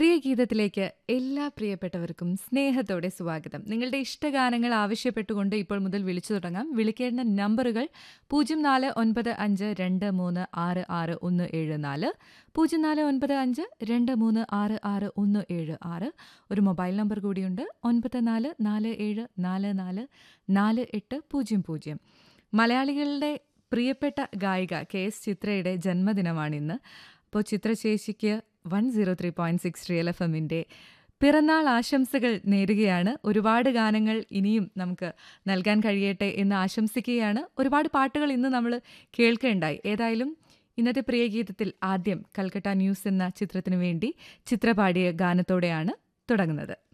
പ്രിയ ഗീതത്തിലേക്ക് എല്ലാ പ്രിയപ്പെട്ടവർക്കും സ്നേഹത്തോടെ സ്വാഗതം നിങ്ങളുടെ ഇഷ്ടഗാനങ്ങൾ ആവശ്യപ്പെട്ടുകൊണ്ട് ഇപ്പോൾ മുതൽ വിളിച്ചു തുടങ്ങാം വിളിക്കേണ്ട നമ്പറുകൾ പൂജ്യം നാല് ഒൻപത് അഞ്ച് രണ്ട് മൂന്ന് ആറ് ആറ് ഒന്ന് ഏഴ് നാല് പൂജ്യം നാല് ഒൻപത് അഞ്ച് രണ്ട് മൂന്ന് ആറ് ആറ് ഒന്ന് ഏഴ് ആറ് ഒരു മൊബൈൽ നമ്പർ കൂടിയുണ്ട് ഒൻപത് നാല് നാല് ഏഴ് നാല് നാല് നാല് എട്ട് പൂജ്യം പൂജ്യം മലയാളികളുടെ പ്രിയപ്പെട്ട ഗായിക കെ എസ് ചിത്രയുടെ ജന്മദിനമാണിന്ന് അപ്പോൾ ചിത്ര ചേച്ചിക്ക് one zero three point six real F എമ്മിൻ്റെ പിറന്നാൾ ആശംസകൾ നേരുകയാണ് ഒരുപാട് ഗാനങ്ങൾ ഇനിയും നമുക്ക് നൽകാൻ കഴിയട്ടെ എന്ന് ആശംസിക്കുകയാണ് ഒരുപാട് പാട്ടുകൾ ഇന്ന് നമ്മൾ കേൾക്കുകയുണ്ടായി ഏതായാലും ഇന്നത്തെ പ്രിയ ഗീതത്തിൽ ആദ്യം കൽക്കട്ട ന്യൂസ് എന്ന ചിത്രത്തിനു വേണ്ടി ചിത്ര പാടിയ ഗാനത്തോടെയാണ് തുടങ്ങുന്നത്